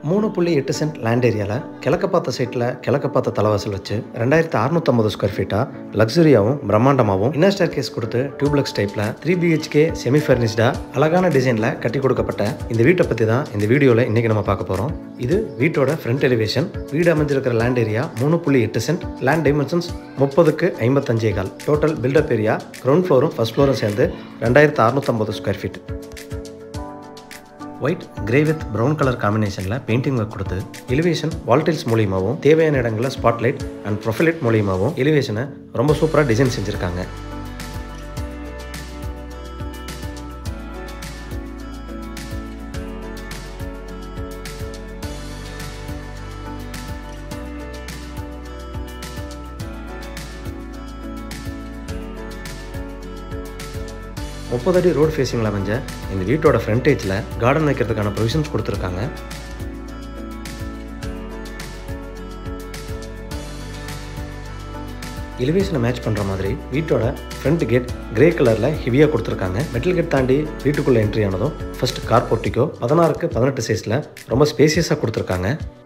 மூணு புள்ளி எட்டு சென்ட் லேண்ட் ஏரியாவில் கிழக்க பார்த்த சைட்டில் கிழக்க பார்த்த தலைவாசல் வச்சு ரெண்டாயிரத்து அறுநூத்தம்பது ஸ்கொயர் ஃபீட்டாக லக்ஸரியாகவும் பிரம்மாண்டமாகவும் இன்னர் ஸ்டேர் கேஸ் கொடுத்து டியூப்லெக்ஸ் டைப்பில் த்ரீ பிஹெச்கே செமி ஃபர்னிஷ்டாக அழகான டிசைனில் கட்டி கொடுக்கப்பட்ட இந்த வீட்டை பற்றி தான் இந்த வீடியோவில் இன்றைக்கி நம்ம பார்க்க போகிறோம் இது வீட்டோட ஃப்ரண்ட் எலிவேஷன் வீடு அமைஞ்சிருக்கிற லேண்ட் ஏரியா மூணு புள்ளி எட்டு சென்ட் லேண்ட் டைமென்ஷன்ஸ் முப்பதுக்கு ஐம்பத்தஞ்சே கால் டோட்டல் பில்டப் ஏரியா கிரவுண்ட் ஃப்ளோரும் ஃபர்ஸ்ட் ஃப்ளோரும் சேர்ந்து ரெண்டாயிரத்து அறுநூத்தம்பது square feet white grey with brown colour காம்பினேஷனில் பெயிண்டிங் ஒர்க் கொடுத்து எலிவேஷன் வால்டைல்ஸ் மூலியமாகவும் தேவையான இடங்களில் ஸ்பாட்லைட் அண்ட் ப்ரொஃபைலைட் மூலியமாகவும் எலிவேஷனை ரொம்ப சூப்பராக டிசைன் செஞ்சுருக்காங்க முப்பது அடி ரோடு ஃபேஸிங்கில் அமைஞ்ச இந்த வீட்டோட ஃப்ரண்டேஜில் கார்டன் வைக்கிறதுக்கான ப்ரொவிஷன்ஸ் கொடுத்துருக்காங்க எலிவேஷனை மேட்ச் பண்ணுற மாதிரி வீட்டோட ஃப்ரண்ட் கேட் கிரே கலரில் ஹெவியாக கொடுத்துருக்காங்க மெட்டல் கேட் தாண்டி வீட்டுக்குள்ளே என்ட்ரி ஆனதும் ஃபர்ஸ்ட் கார் போர்ட்டிக்கோ பதினாறுக்கு பதினெட்டு சைஸில் ரொம்ப ஸ்பேசியஸாக கொடுத்துருக்காங்க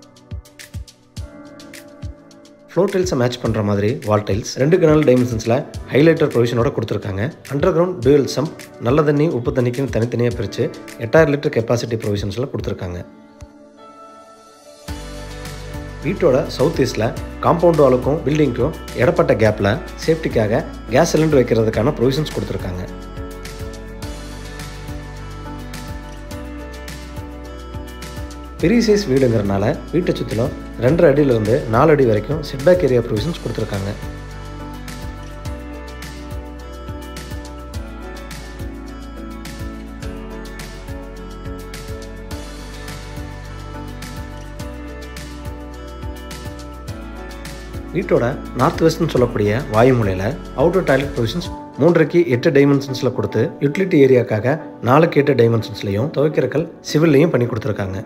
ஃப்ளோர் டைல்ஸை மேட்ச் பண்ணுற மாதிரி வால் டைல்ஸ் ரெண்டு கனல் டைமென்ஷன்ஸில் ஹைலைட்டர் ப்ரொவிஷனோட கொடுத்துருக்காங்க அண்டர் கிரவுண்ட் டூயல் சம்ப் நல்ல தண்ணி உப்பு தண்ணிக்குன்னு தனித்தனியாக பிரித்து எட்டாயிரம் லிட்டர் கெப்பாசிட்டி ப்ரொவிஷன்ஸில் கொடுத்துருக்காங்க வீட்டோட சவுத் ஈஸ்டில் காம்பவுண்ட் வாலுக்கும் பில்டிங்க்கும் இடப்பட்ட கேப்பில் சேஃப்டிக்காக கேஸ் சிலிண்டர் வைக்கிறதுக்கான ப்ரொவிஷன்ஸ் கொடுத்துருக்காங்க பெரிய சைஸ் வீடுங்கிறனால வீட்டை சுற்றிலும் ரெண்டரை அடியிலிருந்து நாலு அடி வரைக்கும் செட்பேக் ஏரியா ப்ரொவிஷன்ஸ் கொடுத்துருக்காங்க வீட்டோட நார்த் வெஸ்ட்னு சொல்லக்கூடிய வாயுமூலையில் அவுட்டர் டாய்லெட் ப்ரொவிஷன்ஸ் மூன்றரைக்கு எட்டு டைமென்ஷன்ஸில் கொடுத்து யூட்டிலிட்டி ஏரியாக்காக நாலுக்கு எட்டு டைமென்ஷன்ஸ்லையும் துவைக்கிறக்கல் சிவில்லையும் பண்ணி கொடுத்துருக்காங்க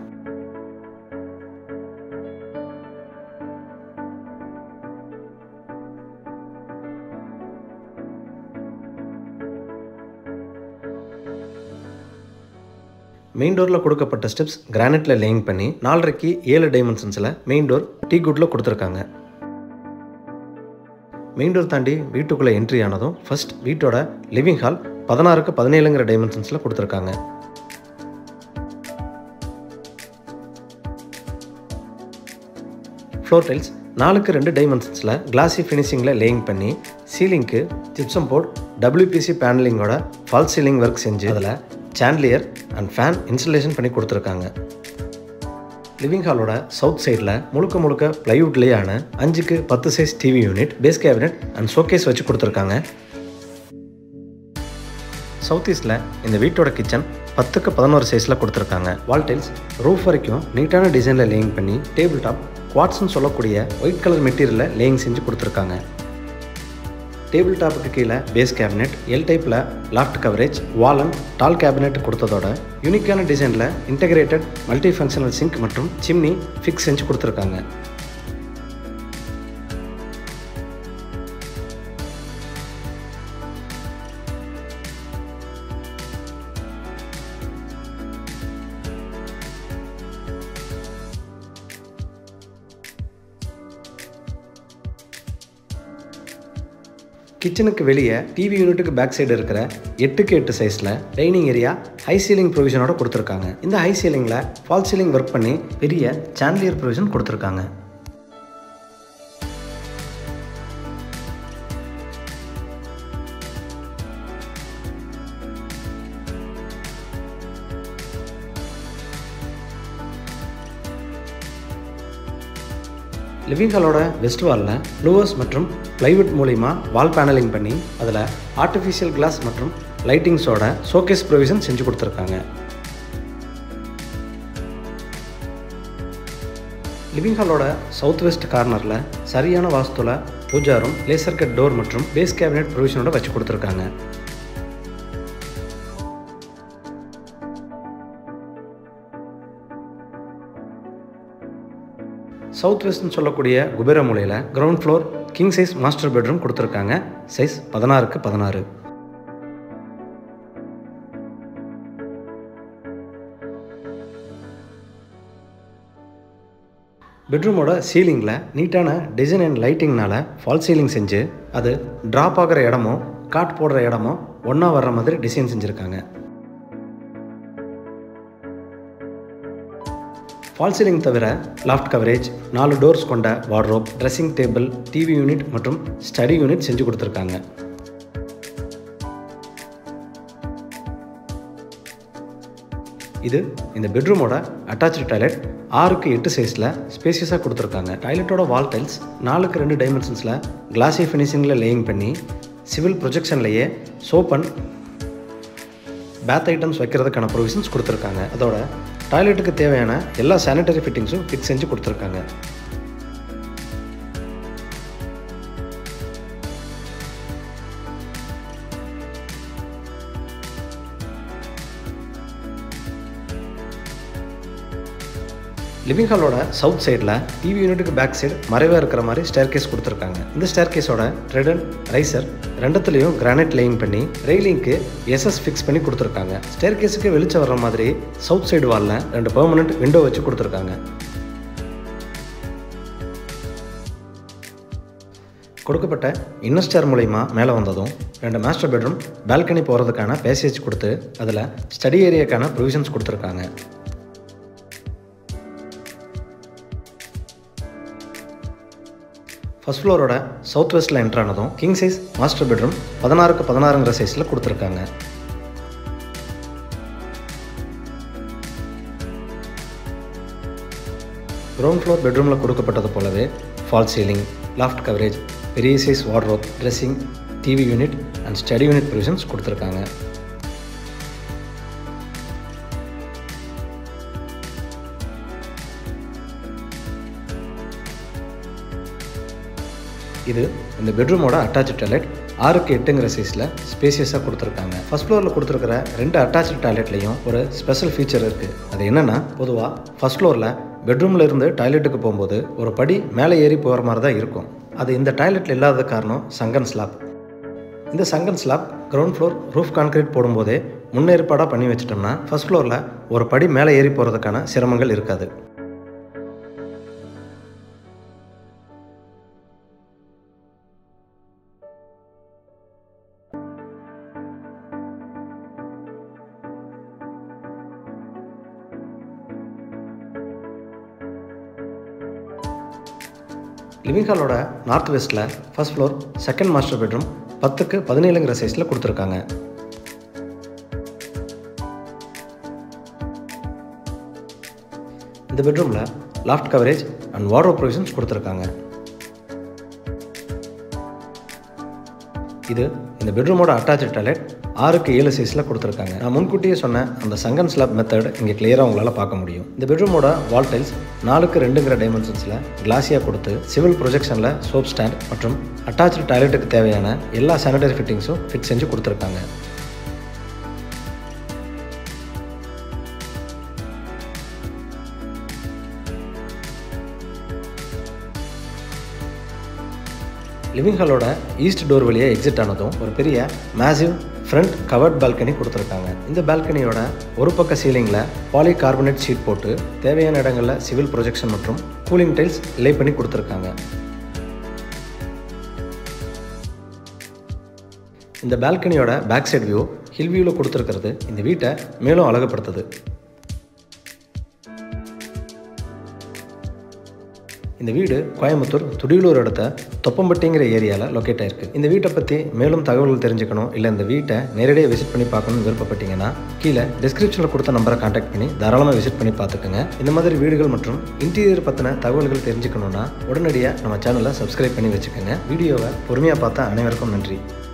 மெயின் டோரில் கொடுக்கப்பட்ட ஸ்டெப்ஸ் கிரானைட்டில் லேயிங் பண்ணி நாலரைக்கு ஏழு டைமென்ஷன்ஸில் மெயின் டோர் டீ குட்டில் கொடுத்துருக்காங்க மெயின் டோர் தாண்டி வீட்டுக்குள்ளே என்ட்ரி ஆனதும் ஃபர்ஸ்ட் வீட்டோட லிவிங் ஹால் பதினாறுக்கு பதினேழுங்கிற டைமென்ஷன்ஸில் கொடுத்துருக்காங்க ஃப்ளோர் டைல்ஸ் நாலுக்கு ரெண்டு டைமென்ஷன்ஸில் கிளாசி ஃபினிஷிங்கில் லேயிங் பண்ணி சீலிங்க்கு ஜிப்சம் போர்ட் டபிள்யூபிசி பேனலிங்கோட ஃபால் சீலிங் ஒர்க் செஞ்சு அதில் சாண்ட்லியர் அண்ட் ஃபேன் இன்ஸ்டலேஷன் பண்ணி கொடுத்துருக்காங்க லிவிங் ஹாலோட சவுத் சைடில் முழுக்க முழுக்க பிளைவுட்லேயான அஞ்சுக்கு பத்து size TV unit base cabinet and showcase வச்சு கொடுத்துருக்காங்க சவுத் ஈஸ்டில் இந்த வீட்டோட கிச்சன் பத்துக்கு பதினோரு சைஸில் கொடுத்துருக்காங்க வால் டைல்ஸ் ரூஃப் வரைக்கும் நீட்டான டிசைனில் லேயிங் பண்ணி டேபிள் டாப் குவாட்ஸ்னு சொல்லக்கூடிய ஒயிட் கலர் மெட்டீரியலில் லேயிங் செஞ்சு கொடுத்துருக்காங்க டேபிள் டாப்புக்கு கீழே பேஸ் கேபினெட் எல் டைப்பில் loft coverage wall and tall cabinet கொடுத்ததோட யூனிக்கான டிசைனில் இன்டகிரேட்டட் மல்டி ஃபங்க்ஷனல் சிங்க் மற்றும் சிம்னி ஃபிக்ஸ் செஞ்சு கொடுத்துருக்காங்க கிச்சனுக்கு வெளியே டிவி யூனிட்டுக்கு பேக் சைடு இருக்கிற எட்டுக்கு எட்டு சைஸில் டைனிங் ஏரியா ஹை சீலிங் ப்ரொவிஷனோட கொடுத்துருக்காங்க இந்த ஹை சீலிங்கில் ஃபால் சீலிங் ஒர்க் பண்ணி பெரிய சாண்ட்லியர் ப்ரொவிஷன் கொடுத்துருக்காங்க லிவிங் ஹாலோட வெஸ்ட் வாலில் ப்ளூவர்ஸ் மற்றும் பிளைவுட் மூலிமா வால் பேனலிங் பண்ணி அதில் ஆர்டிஃபிஷியல் கிளாஸ் மற்றும் லைட்டிங்ஸோட ஷோகேஸ் ப்ரொவிஷன் செஞ்சு கொடுத்துருக்காங்க லிவிங் ஹாலோட சவுத் வெஸ்ட் கார்னரில் சரியான வாஸ்துல பூஜாரும் லேசர் கட் டோர் மற்றும் பேஸ் கேபினெட் ப்ரொவிஷனோட வச்சு கொடுத்துருக்காங்க சவுத் வெஸ்ட்னு சொல்லக்கூடிய குபேர மூலையில் ground floor king size master bedroom கொடுத்துருக்காங்க சைஸ் பதினாறுக்கு பதினாறு பெட்ரூமோட சீலிங்கில் நீட்டான டிசைன் அண்ட் லைட்டிங்னால ஃபால் சீலிங் செஞ்சு அது ட்ராப் ஆகிற இடமும் காட் போடுற இடமும் ஒன்றா வர்ற மாதிரி டிசைன் செஞ்சுருக்காங்க ஃபால் சீலிங் தவிர லாஃப்ட் கவரேஜ் நாலு டோர்ஸ் கொண்ட wardrobe dressing table TV unit மற்றும் ஸ்டடி யூனிட் செஞ்சு கொடுத்துருக்காங்க இது இந்த பெட்ரூமோட அட்டாச்சு டாய்லெட் ஆறுக்கு எட்டு சைஸில் ஸ்பேசியஸாக கொடுத்துருக்காங்க டாய்லெட்டோட வால் டைல்ஸ் நாலுக்கு ரெண்டு டைமென்ஷன்ஸில் கிளாசி ஃபினிஷிங்கில் லேயிங் பண்ணி சிவில் ப்ரொஜெக்ஷன்லேயே சோப்பன் பேத் ஐட்டம்ஸ் வைக்கிறதுக்கான ப்ரொவிஷன்ஸ் கொடுத்துருக்காங்க அதோட டாய்லெட்டுக்கு தேவையான எல்லா சானிட்டரி ஃபிட்டிங்ஸும் ஃபிக்ஸ் செஞ்சு கொடுத்துருக்காங்க லிவிங் ஹாலோட சவுத் சைடில் டிவி யூனிட்டுக்கு பேக் சைடு மறைவாக இருக்கிற மாதிரி ஸ்டேர் கேஸ் கொடுத்துருக்காங்க இந்த ஸ்டேர் கேஸோட ட்ரெடன் ரைசர் ரெண்டத்துலேயும் கிரானைட் லேயிங் பண்ணி ரெயிலிங்க்கு எஸ்எஸ் ஃபிக்ஸ் பண்ணி கொடுத்துருக்காங்க ஸ்டேர் கேஸுக்கு வெளிச்சம் வர்ற மாதிரி சவுத் சைடு வாலில் ரெண்டு பெர்மனெண்ட் விண்டோ வச்சு கொடுத்துருக்காங்க கொடுக்கப்பட்ட இன்னர் ஸ்டேர் மூலயமா மேலே வந்ததும் ரெண்டு மாஸ்டர் பெட்ரூம் பால்கனி போகிறதுக்கான பேசேஜ் கொடுத்து அதில் ஸ்டடி ஏரியாக்கான ப்ரொவிஷன்ஸ் கொடுத்துருக்காங்க ஃபர்ஸ்ட் ஃப்ளோரோட சவுத் வெஸ்ட்டில் என்ட்ரு ஆனதும் கிங் சைஸ் மாஸ்டர் பெட்ரூம் பதினாறுக்கு பதினாறுங்கிற சைஸில் கொடுத்துருக்காங்க கிரவுண்ட் ஃப்ளோர் பெட்ரூமில் கொடுக்கப்பட்டது போலவே ஃபால் சீலிங் லாஃப்ட் கவரேஜ் பெரிய size wardrobe dressing TV unit and study unit provisions கொடுத்துருக்காங்க இது இந்த பெட்ரூமோட அட்டாச் டாய்லெட் ஆறுக்கு எட்டுங்கிற சைஸில் ஸ்பேசியஸாக கொடுத்துருக்காங்க ஃபர்ஸ்ட் ஃப்ளோரில் கொடுத்துருக்கிற ரெண்டு அட்டாச் டாய்லெட்லேயும் ஒரு ஸ்பெஷல் ஃபீச்சர் இருக்குது அது என்னென்னா பொதுவாக ஃபர்ஸ்ட் ஃப்ளோரில் பெட்ரூமில் இருந்து டாய்லெட்டுக்கு போகும்போது ஒரு படி மேலே ஏறி போகிற மாதிரி தான் இருக்கும் அது இந்த டாய்லெட்டில் இல்லாத காரணம் சங்கன் ஸ்லாப் இந்த sunken slab ground floor roof concrete போடும்போதே முன்னேற்பாடாக பண்ணி வச்சிட்டோம்னா ஃபர்ஸ்ட் ஃப்ளோரில் ஒரு படி மேலே ஏறி போகிறதுக்கான சிரமங்கள் இருக்காது லிவிங் ஹாலோட நார்த் வெஸ்ட்டில் first floor second master bedroom பத்துக்கு பதினேழுங்கிற சைஸில் கொடுத்துருக்காங்க இந்த பெட்ரூமில் loft coverage and wardrobe provisions கொடுத்துருக்காங்க இது இந்த பெட்ரூமோட அட்டாச் டாய்லெட் ஆறுக்கு ஏழு சைஸில் கொடுத்துருக்காங்க நான் முன்கூட்டியே சொன்ன அந்த சங்கன் ஸ்லாப் மெத்தட் இங்கே கிளியராக உங்களால் பார்க்க முடியும் இந்த பெட்ரூமோட வால் டைல்ஸ் நாலுக்கு ரெண்டுங்கிற டைமென்ஷன்ஸில் கிளாஸியாக கொடுத்து சிவில் ப்ரொஜெக்ஷனில் சோப் ஸ்டாண்ட் மற்றும் அட்டாச் டாய்லெட்டுக்கு தேவையான எல்லா சானிடரி ஃபிட்டிங்ஸும் ஃபிட் செஞ்சு கொடுத்துருக்காங்க லிவிங் ஹாலோட ஈஸ்ட் டோர் வழியாக எக்ஸிட் ஆனதும் ஒரு பெரிய மேசிவ் ஃப்ரண்ட் கவர்ட் பால்கனி கொடுத்துருக்காங்க இந்த பால்கனியோட ஒரு பக்க சீலிங்கில் பாலி கார்பனேட் ஷீட் போட்டு தேவையான இடங்களில் சிவில் ப்ரொஜெக்ஷன் மற்றும் கூலிங் டைல்ஸ் லே பண்ணி கொடுத்துருக்காங்க இந்த பால்கனியோட பேக் சைடு வியூ ஹில் வியூவில் கொடுத்துருக்கிறது இந்த வீட்டை மேலும் அழகுபடுத்துது இந்த வீடு கோயம்புத்தூர் துடியலூர் அடுத்த தொப்பம்பட்டிங்கிற ஏரியாவில் லொக்கேட் ஆயிருக்கு இந்த வீட்டை பற்றி மேலும் தகவல்கள் தெரிஞ்சுக்கணும் இல்லை இந்த வீட்டை நேரடியாக விசிட் பண்ணி பார்க்கணும்னு விருப்பப்பட்டீங்கன்னா கீழே டிஸ்கிரிப்ஷனில் கொடுத்த நம்பரை காண்டாக்ட் பண்ணி தாராளமாக விசிட் பண்ணி பார்த்துக்கோங்க இந்த மாதிரி வீடுகள் மற்றும் இன்டீரியர் பற்றின தகவல்கள் தெரிஞ்சுக்கணுன்னா உடனடியாக நம்ம சேனலை சப்ஸ்கிரைப் பண்ணி வச்சுக்கோங்க வீடியோவை பொறுமையாக பார்த்தா அனைவருக்கும் நன்றி